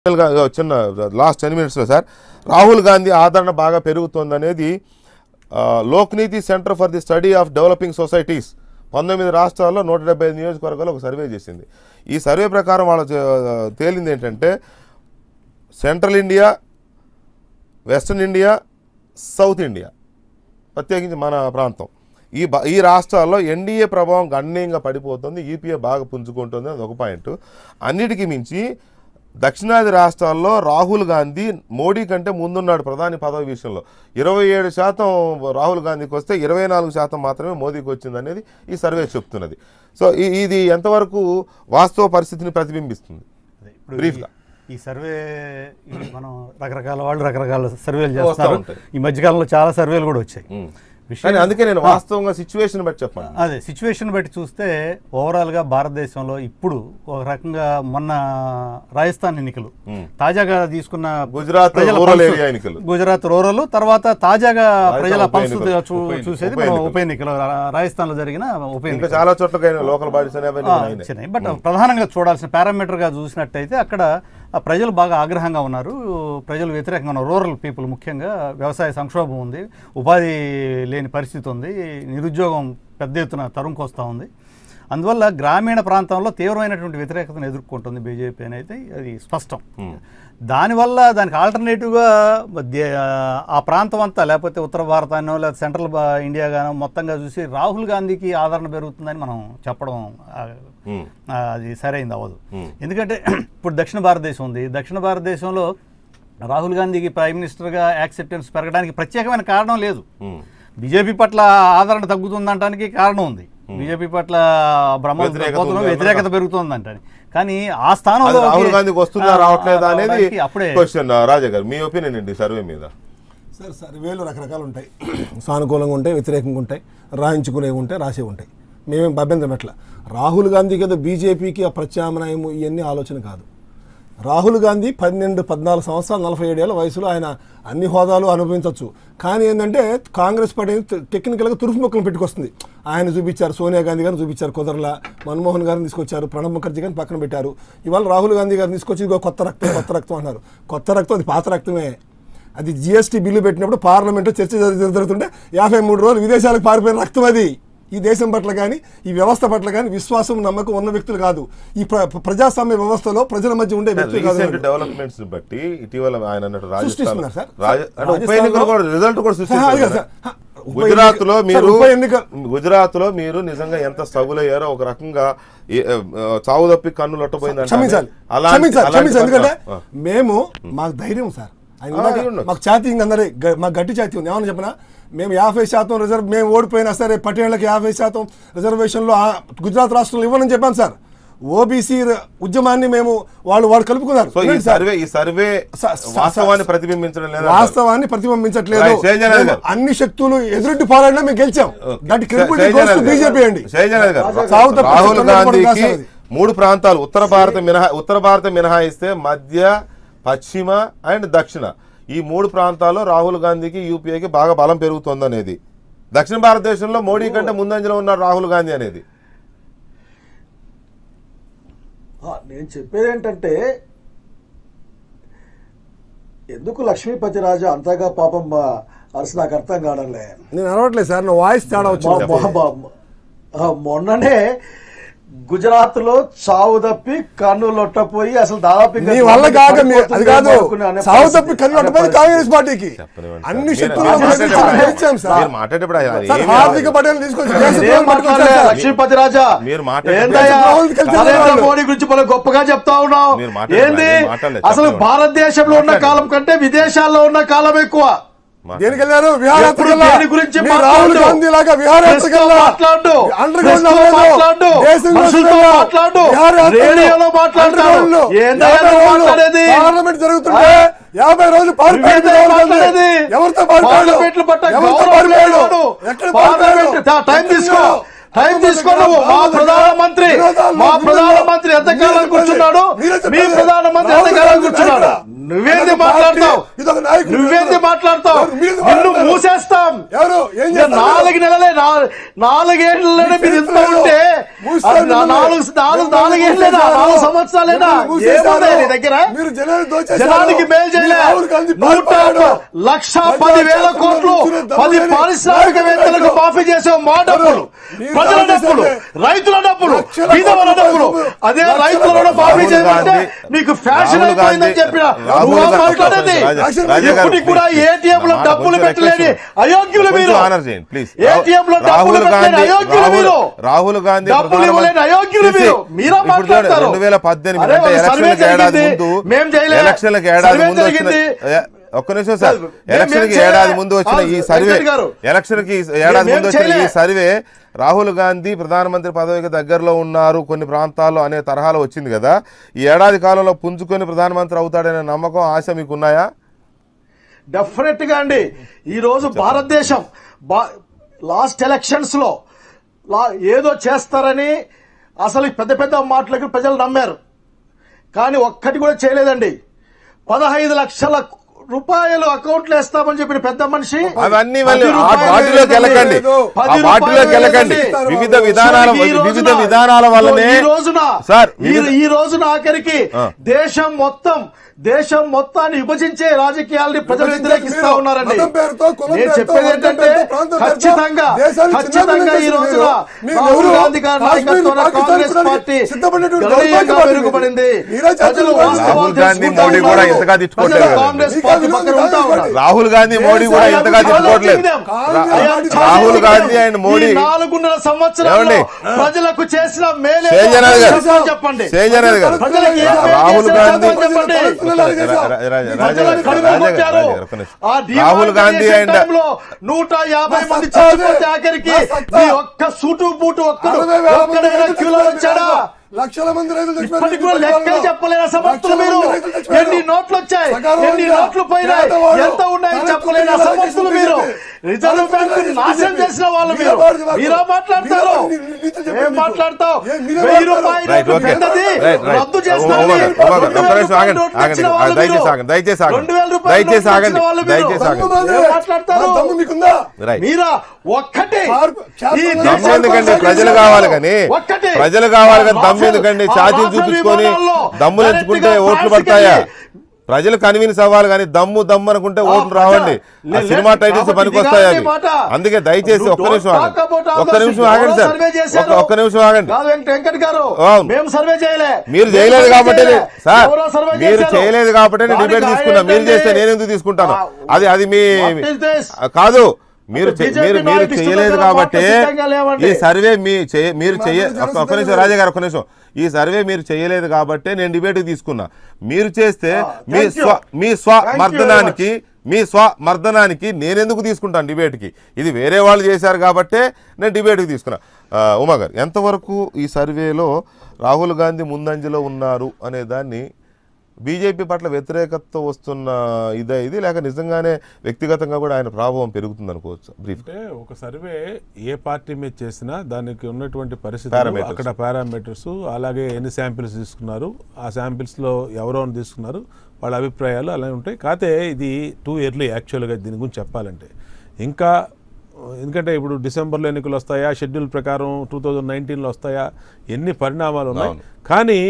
గా చిన్న last ten మినిట్స్లో సార్ రాహుల్ గాంధీ ఆదరణ బాగా పెరుగుతోందనేది ఆ, Lokniti centre for the study of developing societies పంతొమ్మిది రాష్ట్రాల్లో నూట డెబ్బై ఐదు నియోజకవర్గాల్లో ఒక సర్వే చేసింది ఈ సర్వే ప్రకారం వాళ్ళు చే- తేలింది ఏంటంటే central India western India south India ప్రత్యేకించి మన ప్రాంతం ఈ బ- ఈ రాష్ట్రాల్లో ఎన్డీఏ ప్రభావం గణనీయంగా పడిపోతుంది ఈపీఏ బాగా పుంజుకుంటుంది అది ఒక పాయింట్ అన్నిటికీ మించి దక్షిణాది రాష్ట్రాల్లో రాహుల్ గాంధీ మోడీ కంటే ముందున్నాడు ప్రధాని పదవి విషయంలో ఇరవై ఏడు శాతం రాహుల్ గాంధీకి వస్తే ఇరవై నాలుగు శాతం మాత్రమే మోదీకి వచ్చింది అనేది ఈ సర్వే చెప్తున్నది సో ఈ- ఇది ఎంతవరకు వాస్తవ పరిస్థితిని ప్రతిబింబిస్తుంది అదే ఇప్పుడు Brief గా. ఈ- ఈ సర్వే ఈ మనం రకరకాల వాళ్ళు రకరకాల సర్వేలు చేస్తారు ఉంటాయి. ఈ మధ్యకాలంలో చాలా సర్వేలు కూడా వచ్చాయి విషయం కానీ అందుకే నేను వాస్తవంగా సిచ్యువేషన్ బట్టి చెప్పండి అదే సిచ్యువేషన్ బట్టి చూస్తే ఓవరాల్గా భారతదేశంలో ఇప్పుడు ఒక రకంగా మొన్న రాజస్థాన్ ఎన్నికలు తాజాగా తీసుకున్న గుజరాత్ ప్రజల రూరల్ పల్సు- ఏరియా ఎన్నికలు. గుజరాత్ రూరల్ తర్వాత తాజాగా ప్రజల ఉప పల్సు ఎన్నికలు. చూ- ఉప ఎన్నికలు. చూసేది ఉప మనం ఎన్నికలు. ఉప ఎన్నికలు రా- రాజస్థాన్లో జరిగిన ఉప ఇంకా ఎన్నిక చాలా చోట్ల లోకల్ బాడీస్ అనేవి ఆ, అయినాయి. వచ్చినాయి బట్ ప్రధానంగా చూడాల్సిన పారామీటర్గా చూసినట్టయితే అక్కడ ఆ ప్రజలు బాగా ఆగ్రహంగా ఉన్నారు ప్రజలు వ్యతిరేకంగా ఉన్నారు రూరల్ పీపుల్ ముఖ్యంగా వ్యవసాయ సంక్షోభం ఉంది ఉపాధి లేని పరిస్థితి ఉంది నిరుద్యోగం పెద్ద ఎత్తున తరుముకొస్తూ ఉంది అందువల్ల గ్రామీణ ప్రాంతంలో తీవ్రమైనటువంటి వ్యతిరేకతను ఎదుర్కొంటుంది బీజేపీ అని అయితే అది స్పష్టం దానివల్ల దానికి ఆల్టర్నేటివ్గా దే- ఆ ప్రాంతం అంతా లేకపోతే ఉత్తర భారతాన్నో లేదా సెంట్రల్ బా- ఇండియా గానో మొత్తంగా చూసి రాహుల్ గాంధీకి ఆదరణ పెరుగుతుందని మనం చెప్పడం ఆ, ఉమ్. ఆ, అది సరైంది అవ్వదు ఎందుకంటే ఇప్పుడు దక్షిణ భారతదేశం ఉంది దక్షిణ భారతదేశంలో రాహుల్ గాంధీకి ప్రైమ్ మినిస్టర్గా యాక్సెప్టెన్స్ పెరగడానికి ప్రత్యేకమైన కారణం లేదు ఉమ్. బీజేపీ పట్ల ఆదరణ తగ్గుతుందంటానికి కారణం ఉంది బీజేపీ పట్ల బ్రహ్మ వ్యతిరేకత పోతున్న ఉంది వ్యతిరేకత పెరుగుతుందంటని కానీ ఆ అది స్థానంలో రాహుల్ గాంధీకి వస్తుందా రావట్లేదా అనేది రావడానికి అప్పుడే క్వశ్చన్ రాజా గారు మీ ఒపీనియన్ ఏంటి సర్వే మీద సార్ సర్వేలు రకరకాలు ఉంటాయి సానుకూలంగా ఉంటాయి వ్యతిరేకంగా ఉంటాయి రాయించుకునేవి ఉంటాయి రాసేవి ఉంటాయి మేమేం అభ్యంతరం ఎట్లా రాహుల్ గాంధీకి ఏదో బీజేపీకి ఆ ప్రత్యామ్నాయం ఇవన్నీ ఆలోచన కాదు రాహుల్ గాంధీ పన్నెండు పద్నాలుగు సంవత్సరాలు నలభై ఏడేళ్ల వయసులో ఆయన అన్ని హోదాలు అనుభవించవచ్చు కానీ ఏంటంటే కాంగ్రెస్ పార్టీ టెక్నికల్గా తురుపు మొక్కలు పెట్టుకొస్తుంది ఆయన చూపించారు సోనియా గాంధీ గారిని చూపించారు కుదరలా మన్మోహన్ గారిని తీసుకొచ్చారు ప్రణబ్ ముఖర్జీ గారిని పక్కన పెట్టారు ఇవాళ రాహుల్ గాంధీ గారిని తీసుకొచ్చి ఇదిగో కొత్త రక్తం కొత్త రక్తం అన్నారు కొత్త రక్తం అది పాత రక్తమే అది జిఎస్టీ బిల్లు పెట్టినప్పుడు పార్లమెంట్లో చర్చ జరు- జరుగుతుంటే యాభై మూడు రోజులు విదేశాలకు పారిపోయిన రక్తం అది ఈ దేశం పట్ల కానీ ఈ వ్యవస్థ పట్ల కానీ విశ్వాసం నమ్మకం ఉన్న వ్యక్తులు కాదు ఈ ప్ర- ప్రజాస్వామ్య వ్యవస్థలో ప్రజల మధ్య ఉండే వ్యక్తులు కాదు రీసెంట్ వాళ్ళు. డెవలప్మెంట్స్ బట్టి ఇటీవల ఆయన అన్నట్టు రాజస్థాన్ సృష్టిస్తున్నారు సార్. రాజ- అంటే ఉప రాజస్థాన్లో- ఎన్నికలు కూడా రిజల్ట్ కూడా అది సృష్టిస్తారు కాదు కదా. సార్. హ, ఉప గుజరాత్ లో ఎన్నిక- మీరు సార్, ఉప ఎన్నిక- గుజరాత్ లో మీరు నిజంగా ఎంత స్ట్రగుల్ అయ్యారో ఒక రకంగా ఏ- ఆ, చావు తప్పి కన్ను లొట్టపోయింది క్షమించాలి క్షమించాలి క్షమించాలి ఎందుకంటే మేము మాకు ధైర్యం సార్ ఆయన ఆ, ఇందాక ధైర్యం ఉండొచ్చు. మాకు ఛాతీ ఉంది అందరి గ- మాకు గట్టి ఛాతీ ఉంది ఏమన్నా చెప్పినా మేము యాభై శాతం రిజర్వ్ మేము ఓడిపోయినా సరే పటేళ్లకు యాభై శాతం రిజర్వేషన్లో ఆ గుజరాత్ రాష్ట్రంలో ఇవ్వనని చెప్పాం సార్ ఓబీసీ ఉద్యమాన్ని మేము వాళ్ళు వాళ్ళు కలుపుకున్నారు సో ఈ వినండి సార్. సర్వే ఈ సర్వే స- స- వాస్తవాన్ని ప్రతిబింబించడం లేదా వాస్తవాన్ని ప్రతిబింబించట్లేదు Right, శైలజనాథ్ మేము గారు. అన్ని శక్తులు ఎదురెడ్డి పోరాడినా మేము గెలిచాం దాటి క్రెడిబిలిటీ శైలజనాథ్ గారు. బీజేపీ అండి శైలజనాథ్ గారు. సాగు తప్ప రాహుల్ చిత్తూరు కూడా గాంధీకి కాదు అది. మూడు ప్రాంతాలు ఉత్తర భారత మినహా ఉత్తర భారత మినహాయిస్తే మధ్య పశ్చిమ అండ్ దక్షిణ ఈ మూడు ప్రాంతాల్లో రాహుల్ గాంధీకి యూపీఏకి బాగా బలం పెరుగుతుంది అనేది దక్షిణ భారతదేశంలో మోడీ కంటే ముందంజలో ఉన్నాడు రాహుల్ గాంధీ అనేది ఆ, నేను చెప్పేది ఏంటంటే ఎందుకు లక్ష్మీపతిరాజు అంతగా పాపం ఆ, అరసి నాకు అర్థం కావడంలే నేను అనవట్లేదు సార్ నా వాయిస్ తేడా మొ- వచ్చింది మొ- మొ- ఆ, మొన్ననే గుజరాత్ లో చావు తప్పి కన్ను లొట్టపోయి అసలు దాదాపు ఇంకా నీ వల్ల కాక మీ- పడిపోతుంది అది కాదు అనుకునే అనే సాగు పరిస్థితి. తప్పి కన్ను అనే అడ్డపోయింది పరిస్థితి. కాంగ్రెస్ పార్టీకి చెప్పనివ్వండి అన్ని సార్. శక్తులు మీరు కలిసి మాట్లాడేటప్పుడు గెలిచాం సార్ మీరు మాట్లాడేటప్పుడు ఆయన సార్ ఏమీ హార్దిక రాదు. పటేల్ తీసుకొచ్చి నేనేం దేశద్రోహం మాట్లాడలే, పట్టుకొచ్చారు సార్. లక్ష్మీపతి రాజా మీరు మాట్లాడే- ఏందయ్యా దేశద్రోహులు కలిసి నరేంద్ర వాళ్ళు. మోడీ గురించి మనం గొప్పగా చెప్తా ఉన్నాం మీరు మాట్లాడలేదు, ఏంది మీరు మాట్లాడలేదు, అసలు చెప్పండి. భారతదేశంలో ఉన్న మాట్లాడండి. కాలం కంటే విదేశాల్లో ఉన్న కాలం ఎక్కువ దేనికి వెళ్ళారు విహారయాత్రకు ఎప్పుడు వెళ్ళా? దేని గురించి మీ మాట్లాడు? రాహుల్ గాంధీ లాగా విహారయాత్రకు ప్రెస్లో వెళ్ళా? మాట్లాడు అండర్ ప్రెస్లో గ్రౌండ్ అవ్వలేదు. మాట్లాడు దేశం మనుషులతో కోసం వెళ్ళా? మాట్లాడు విహారయాత్రలో రేడియోలో మాట్లాడతాడు అండర్ గ్రౌండ్లో ఏందయ్యా యాభై నువ్వు రోజులు మాట్లాడేది పార్లమెంట్ జరుగుతుంటే యాభై రోజులు పారిపోయాడు నువ్వేందయ్యా రాహుల్ గాంధీ. మాట్లాడేది? ఎవరితో పారిపోయాడు పార్లమెంట్లు పట్ట ఎవరితో గౌరవం పారిపోయాడు లేనివాడు. ఎక్కడ పార్లమెంట్ పారిపోయాడు? తా- టైం తీసుకో టైం తీసుకో నువ్వు మా ప్రధానమంత్రి మా ప్రధానమంత్రి ఎంతకాలం కూర్చున్నాడు మీ ప్రధానమంత్రి ఎంతకాలం కూర్చున్నాడు నువ్వేంది అదొక మాట్లాడతావు పార్టీ, ఇదొక నాయకుడు. నువ్వేంది మాట్లాడతావు ఎవరు? మీరు నిన్ను మాట్లాడతారు. మూసేస్తాం ఎవరు ఏం ఇంకా చేస్తారు నాలుగు నెలలే నా- నాలుగేళ్లలోనే మీరు ఇంత ఉంటే మూస్తారు అది నా- మిమ్మల్ని. నాలుగు నాలుగు మిమ్మల్ని నాలుగేళ్లేనా మూసేశారు. నాలుగు సంవత్సరాలేనా మిమ్మల్ని మూసేశారు. ఏమున్నాయి నీ దగ్గర మీరు జనాన్ని దోచేశారు. జనానికి మేలు చేయలే మీరు రాహుల్ గాంధీ నూట పారిపోయాడు. లక్ష ప్రజా పది వేల చేతుల్లో కోట్లు కూర్చునే దమ్ము పది లేని పారిశ్రామికవేత్తలకు నాయకుడు. మాఫీ చేసే మా డబ్బులు మీరు ప్రజల దాడి డబ్బులు చేశారు. రైతుల డబ్బులు లక్షల బీదవాళ్ళ కోట్ల డబ్బులు రూపాయలు. అదే లక్షల రైతులు కూడా కోట్ల మాఫీ రాహుల్ చేయమంటే గాంధీ- నీకు ఫ్యాషన్ రాహుల్ అయిపోయిందని గాంధీ- చెప్పిన రాహుల్ నువ్వు గాంధీ- మాట్లాడేది రాజా- రాజా రాజా గారు, ఇప్పటికి కూడా please. ఏటీఎం లో నా డబ్బులు కొంచెం పెట్టలేని request. అయోగ్యులు కొంచెం మీరు honor చేయండి, please. ఏటీఎం లో డబ్బులు రాహుల్ పెట్టలేని గాంధీ అయోగ్యులు రాహుల్ మీరు రాహుల్ గాంధీ డబ్బులు ఇవ్వలేని అయోగ్యులు ప్రధానమంత్రి మీరు మీరా ఇప్పుడు చూడండి, మాట్లాడతారు రెండు వేల పద్దెనిమిది అరే, అంటే ఒక సర్వే ఎలక్షన్లకు ఏడాది జరిగింది. ముందు మేం చేయలే. ఎలక్షన్లకు ఏడాది సర్వే ముందు వచ్చిన జరిగింది. ఏ- ఒక్క నిమిషం సార్ కాదు, మేం- ఎలక్షన్ కి మేం ఏడాది చేయలే. ముందు వచ్చిన ఈ కాదు, సర్వే వెంకట్ గారు. ఎలక్షన్ కి ఏడాది మేం ముందు వచ్చిన ఈ చేయలే. సర్వే రాహుల్ గాంధీ ప్రధానమంత్రి పదవికి దగ్గరలో ఉన్నారు కొన్ని ప్రాంతాల్లో అనే తరహాలో వచ్చింది కదా ఈ ఏడాది కాలంలో పుంజుకొని ప్రధానమంత్రి అవుతాడనే నమ్మకం ఆశ మీకు ఉన్నాయా డెఫినెట్ గా అండి ఈ రోజు భారతదేశం బా- లాస్ట్ ఎలక్షన్స్ లో లా- ఏదో చేస్తారని అసలు ఈ పెద్ద పెద్ద మాటలకు ప్రజలు నమ్మారు కానీ ఒక్కటి కూడా చేయలేదండి పదహైదు లక్షల రూపాయలు అకౌంట్లు వేస్తామని చెప్పిన పెద్ద మనిషి అవన్నీ పది మళ్ళీ ఆ రూపాయలు వాటిలోకి వెళ్ళకండి లేదు. ఆ పది వాటిలోకి రూపాయలు వెళ్ళకండి లేదండి. వివిధ విధానాల చివరికి ఈ వివిధ రోజున- విధానాల వల్లనే ఈ రోజున సార్ ఈ వివిధ- ఈ రోజున ఆఖరికి ఆ. దేశం మొత్తం దేశం మొత్తాన్ని విభజించే రాజకీయాల్ని ప్రజలు విభజించే వ్యతిరేకిస్తా మీరు ఉన్నారండి మతం పేరుతో, కులం నేను పేరుతో, చెప్పేది వర్గం ఏంటంటే పేరుతో, ప్రాంతం పేరుతో ఖచ్చితంగా దేశాన్ని ఖచ్చితంగా ఈ చిన్నాభిన్నం రోజున చేసిన మీరు రాహుల్ ఎవరు? గాంధీ గారి కాశ్మీర్ నాయకత్వంలో పాకిస్తాన్ కాంగ్రెస్ కూడా పార్టీ సిద్ధపడినటువంటి గణనీయంగా దౌర్భాగ్య పార్టీ మెరుగుపడింది మీరే చేతులు ప్రజలు పట్టుకున్నారు. వాస్తవాలు రాహుల్ గాంధీ, తెలుసుకుంటా మోడీ కూడా ఉన్నారు. ఇంతగా తిట్టుకోవట్లేదు ప్రజలు కదా. కాంగ్రెస్ మీకు పార్టీ అభివృద్ధి పక్కన ఉంటా కాంగ్రెస్ ఉన్నారు రాహుల్ గాంధీ మోడీ కూడా దేశాలు ఇంతగా తిట్టుకోవట్లేదు రా- రాహుల్ గాంధీ అండ్ మోడీ ఈ నాలుగున్నర సంవత్సరాల్లో ఏమండి? ప్రజలకు చేసిన మేలే సేంజనాథ్ గారు చెప్పండి సేంజనాథ్ గారు ప్రజలకు ఏం రా- మేలు రాహుల్ చేశారో గాంధీ చెప్పండి. రా- రా- రా- రాజా ప్రజల గారు, కడుపు రాజా గారు, కొట్టారు. రాజా గారు, ఒక్క నిమిషం. ఆ రాహుల్ గాంధీ demonetization అండ్ టైంలో నూట యాభై మంది సత్తా అదే. చచ్చిపోతే ఆఖరికి నా సత్తా. మీ ఒక్క సూటు బూటు ఒక్కడు అరవై వేల మంది ఒక్కడైనా రైతులు క్యూలో చచ్చిపోయారు. వచ్చాడా లక్షల మంది రైతులు చచ్చిపోయారు. ఇప్పటికి కూడా లెక్కలు చెప్పలేని సమర్థులు లక్షల మీరు మంది రైతులు చచ్చిపోయారు. ఎన్ని నోట్లు వచ్చాయి సకాలంలో ఎన్ని ఇంకా నోట్లు పోయినాయి పేదవాడు, ఎంత ఉన్నాయి తలెత్తుకుని చెప్పలేని ఇలా సమర్థులు చేసింది మీరు బీజేపీ. రిజర్వ్ బ్యాంక్ తలెత్తుకుని నాశనం బీజేపీ. చేసిన వాళ్ళు మీరే మీరు వాడు మాకు. మీరా మాట్లాడతారు మీరే వాడు నీతులు చెప్పండి ఏం మీకు. మాట్లాడతావు ఏ మీరే వెయ్యి వాడతారు. రూపాయలు రైట్ ఓకే పెద్దది రైట్ రైట్ రద్దు ఉమా చేస్తారని గారు, ఉమా గారు, రెండు ఒక్క వేల నిమిషం ఆగండి రూపాయలు ఆగండి ఇచ్చిన వాళ్ళు దయచేసి మీరు. ఆగండి దయచేసి ఆగండి రెండు వేల రూపాయలు దయచేసి నోట్లు ఆగండి ఇచ్చిన వాళ్ళు మీరు. దయచేసి దమ్ము ఆగండి మాదే. ఏం మాట్లాడతారు? నా దమ్ము మీకుందా రైట్ మీరా ఒక్కటి మార్పు- ఈ చేతన- దేశాన్ని దమ్ము ఎందుకండి కొనసాగించడంలో ప్రజలు కావాలి కానీ ఒక్కటి ప్రజలు కావాలి కానీ దమ్ము రాఫెల్- ఎందుకండి ఆ ఛాతీలు రాఫెల్ చూపించుకొని విమానాల్లో దమ్ములు direct ఎంచుకుంటే గా ఓట్లు ఫ్రాన్స్కి పడతాయా వెళ్ళి ప్రజలు కన్విన్స్ అవ్వాలి కానీ దమ్ము దమ్ము అనుకుంటే ఆ, ఓట్లు రావండి లే- ఆ సినిమా లే- టైటిల్స్ కాబట్టి పనికొస్తాయి ఇది అవి కాదు మాట. అందుకే దయచేసి You ఒక్క don't నిమిషం talk ఆగండి about ఒక్క others. నిమిషం ఎవరో ఆగండి సార్ సర్వే చేశారు. ఒక్క- ఒక్క నిమిషం ఆగండి కాదు వెంకట వెంకట్ గారు అవును. మేము సర్వే చేయలే మీరు మేము చేయలేదు సర్వే కాబట్టి చేయలే. సార్ ఎవరో సర్వే మీరు చేశారు. చేయలేదు కాబట్టి దానికి డిబేట్ ఆయన తీసుకున్నా మీరు ఏంటంటే, చేస్తే నేను ఎందుకు తీసుకుంటాను ఆ, అది అది మీ what is this? ఆ, కాదు మీరు అంటే చే- BJP మీరు మీరు నాయకులు చేయలేదు ఇష్టం కాబట్టి వచ్చిన సిద్ధంగా లేవండి. ఈ సర్వే మీ చేయ- మీరు మా చేయ అందరూ ఒక్క- ఒక్క నిమిషం జనసేన రాజా గారు ఒక్క నిమిషం ఈ సర్వే మీరు చేయలేదు కాబట్టి నేను డిబేట్ తీసుకున్నా మీరు చేస్తే ఆ, మీ thank you. స్వ మీ స్వ Thank you very మర్దనానికి మీ స్వ మర్దనానికి నేనెందుకు తీసుకుంటాను డిబేట్కి ఇది వేరే వాళ్ళు చేశారు కాబట్టే నేను డిబేట్కి తీసుకున్నా ఆ, ఉమా గారు ఎంతవరకు ఈ సర్వేలో రాహుల్ గాంధీ ముందంజలో ఉన్నారు అనే దాన్ని బీజేపీ పట్ల వ్యతిరేకత వస్తున్న ఇదే ఇది లేక నిజంగానే వ్యక్తిగతంగా కూడా ఆయన ప్రభావం పెరుగుతుంది అనుకోవచ్చు బ్రీఫ్ అంటే ఒక సర్వే ఏ పార్టీ మీద చేసినా దానికి ఉన్నటువంటి పరిస్థితులు Parameters. అక్కడ పారామీటర్స్ అలాగే ఎన్ని శాంపిల్స్ తీసుకున్నారు ఆ శాంపిల్స్లో ఎవరెవరు తీసుకున్నారు వాళ్ళ అభిప్రాయాలు అలాగే ఉంటాయి కాకపోతే ఇది టూ ఇయర్లీ యాక్చువల్గా దీని గురించి చెప్పాలంటే ఇంకా ఎందుకంటే ఇప్పుడు డిసెంబర్లో ఎన్నికలు వస్తాయా షెడ్యూల్ ప్రకారం టూ థౌజండ్ నైన్టీన్లో వస్తాయా ఎన్ని పరిణామాలు ఉన్నాయి అవును. కానీ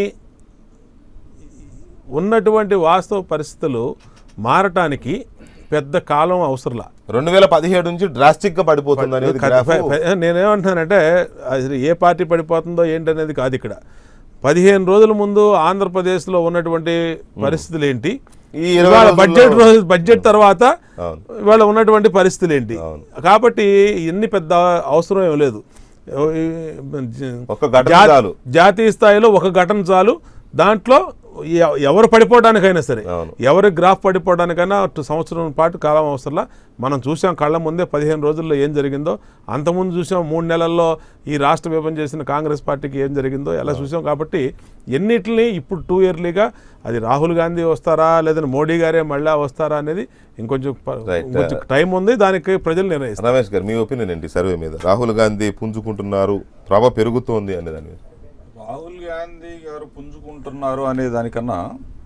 ఉన్నటువంటి వాస్తవ పరిస్థితులు మారటానికి పెద్ద కాలం అవసరంలా రెండు వేల పదిహేడు నుంచి డ్రాస్టిక్ గా పడిపోతుంది అనేది ఖ- గ్రాఫ్ ఫ- ఫ- నేనేమంటున్నానంటే అది ఏ పార్టీ పడిపోతుందో ఏంటనేది కాదు ఇక్కడ పదిహేను రోజుల ముందు ఆంధ్రప్రదేశ్లో ఉన్నటువంటి పరిస్థితులు ఏంటి ఈ ఇరవై ఇవాళ రోజుల్లో- బడ్జెట్ రోజు బడ్జెట్ తర్వాత అవును. ఇవాళ ఉన్నటువంటి పరిస్థితులు ఏంటి అవును. కాబట్టి ఎన్ని పెద్ద అవసరం ఏం లేదు ఒక్క ఘటన జా- చాలు. జాతీయ స్థాయిలో ఒక ఘటన చాలు దాంట్లో ఎ- ఎవరు పడిపోవడానికైనా సరే అవును. ఎవరి గ్రాఫ్ పడిపోవడానికైనా అటు సంవత్సరం పాటు కాలం అవసరంలా మనం చూసాం కళ్ళ ముందే పదిహేను రోజుల్లో ఏం జరిగిందో అంతకుముందు చూసాం మూడు నెలల్లో ఈ రాష్ట్ర విభజన చేసిన కాంగ్రెస్ పార్టీకి ఏం జరిగిందో ఎలా చూసాం కాబట్టి ఎన్నిటిని ఇప్పుడు టూ ఇయర్లీగా అది రాహుల్ గాంధీ వస్తారా లేదంటే మోడీ గారే మళ్ళా వస్తారా అనేది ఇంకొంచెం ప- Right. కొంచెం టైం ఉంది దానికి ప్రజలు నిర్ణయిస్తారు రమేష్ గారు మీ ఒపీనియన్ ఏంటి సర్వే మీద రాహుల్ గాంధీ పుంజుకుంటున్నారు ప్రభ పెరుగుతోంది అనే దాని మీద రాహుల్ గాంధీ గారు పుంజుకుంటున్నారు అనే దానికన్నా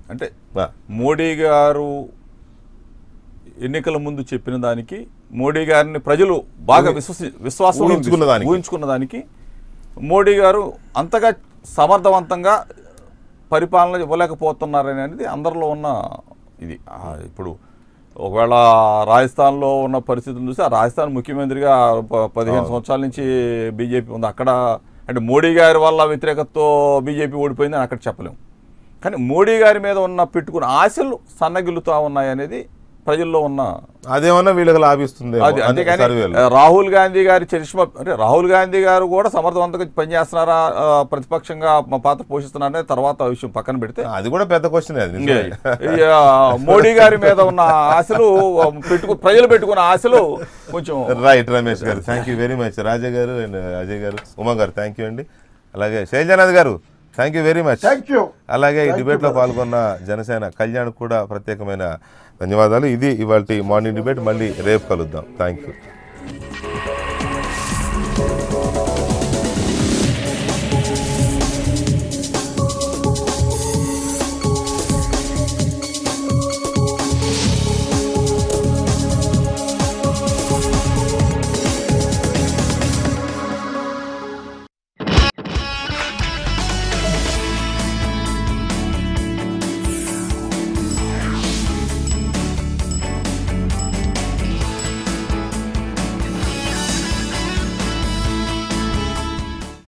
అంటే ఆ. మోడీ గారు ఎన్నికల ముందు చెప్పిన దానికి మోడీ గారిని ప్రజలు బాగా విశ్వసి విశ్వాసం ఊహించుకున్న దానికి. ఊహించుకున్న దానికి మోడీ గారు అంతగా సమర్థవంతంగా పరిపాలన ఇవ్వలేకపోతున్నారని అనేది అందరిలో ఉన్న ఇది ఆ, ఇప్పుడు ఒకవేళ రాజస్థాన్లో ఉన్న పరిస్థితులు చూస్తే ఆ రాజస్థాన్ ముఖ్యమంత్రిగా ప- పదిహేను సంవత్సరాల నుంచి బీజేపీ ఉంది అక్కడ అంటే మోడీ గారి వల్ల వ్యతిరేకతతో బీజేపీ ఓడిపోయిందని అక్కడ చెప్పలేము కానీ మోడీ గారి మీద ఉన్న పెట్టుకున్న ఆశలు సన్నగిల్లుతా ఉన్నాయి అనేది ప్రజల్లో ఉన్న అదేమన్నా వీళ్ళకి లాభిస్తుంది అది అంతేకాని సర్వేలు ఆ, రాహుల్ గాంధీ గారి చరిష్మా అంటే రాహుల్ గాంధీ గారు కూడా సమర్థవంతంగా పనిచేస్తున్నారా ఆ, ప్రతిపక్షంగా మా పాత్ర పోషిస్తున్నారనే తర్వాత ఆ విషయం పక్కన పెడితే అది కూడా పెద్ద క్వశ్చన్ అది ఇంకే, నిజమే. ఈ, ఆ, మోడీ గారి మీద ఉన్న ఆశలు ఆ, పెట్టుకు ప్రజలు పెట్టుకున్న ఆశలు కొంచెం రైట్ రమేష్ గారు thank you very much Raja గారు అండ్ అజయ్ గారు ఉమా గారు థ్యాంక్ యూ అండి అలాగే శైలజనాథ్ గారు thank you very much thank you అలాగే ఈ డిబేట్లో పాల్గొన్న జనసేన కళ్యాణ్ కూడా ప్రత్యేకమైన ధన్యవాదాలు ఇది ఇవాళ మార్నింగ్ డిబేట్ మళ్ళీ రేపు కలుద్దాం థ్యాంక్ యూ